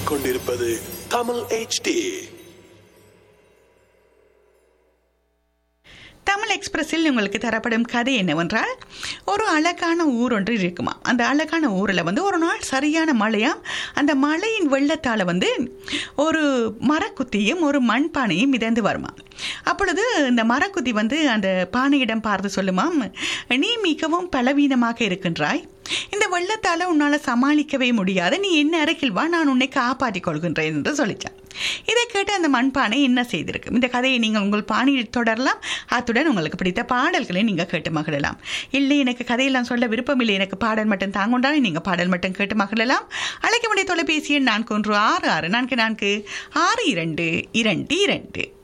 கேட்டுக்கொண்டிருப்பது தமிழ் HD தமிழ் எக்ஸ்பிரஸில் உங்களுக்கு தரப்படும் கதை என்னவென்றால் ஒரு அழகான ஊர் ஒன்று இருக்குமா அந்த அழகான ஊரில் வந்து ஒரு நாள் சரியான மழையாம் அந்த மழையின் வெள்ளத்தால் வந்து ஒரு மரக்குத்தியும் ஒரு மண்பானையும் மிதந்து வருமா அப்பொழுது இந்த மரக்குத்தி வந்து அந்த பானையிடம் பார்த்து சொல்லுமாம் நீ மிகவும் பலவீனமாக இருக்கின்றாய் இந்த வெள்ளத்தால் உன்னால் சமாளிக்கவே முடியாது நீ என்ன அருகில் வா நான் உன்னை காப்பாற்றிக் கொள்கின்றேன் என்று சொல்லிச்சான் இதை கேட்டு அந்த மண்பானை என்ன செய்திருக்கும் இந்த கதையை நீங்கள் உங்கள் பாணியில் தொடரலாம் அத்துடன் உங்களுக்கு பிடித்த பாடல்களை நீங்கள் கேட்டு மகிழலாம் இல்லை எனக்கு கதையெல்லாம் சொல்ல விருப்பம் இல்லை எனக்கு பாடல் மட்டும் தாங்கொண்டாலும் நீங்கள் பாடல் மட்டும் கேட்டு மகிழலாம் அழைக்க வேண்டிய தொலைபேசி எண் நான்கு ஒன்று ஆறு ஆறு நான்கு நான்கு ஆறு இரண்டு இரண்டு இரண்டு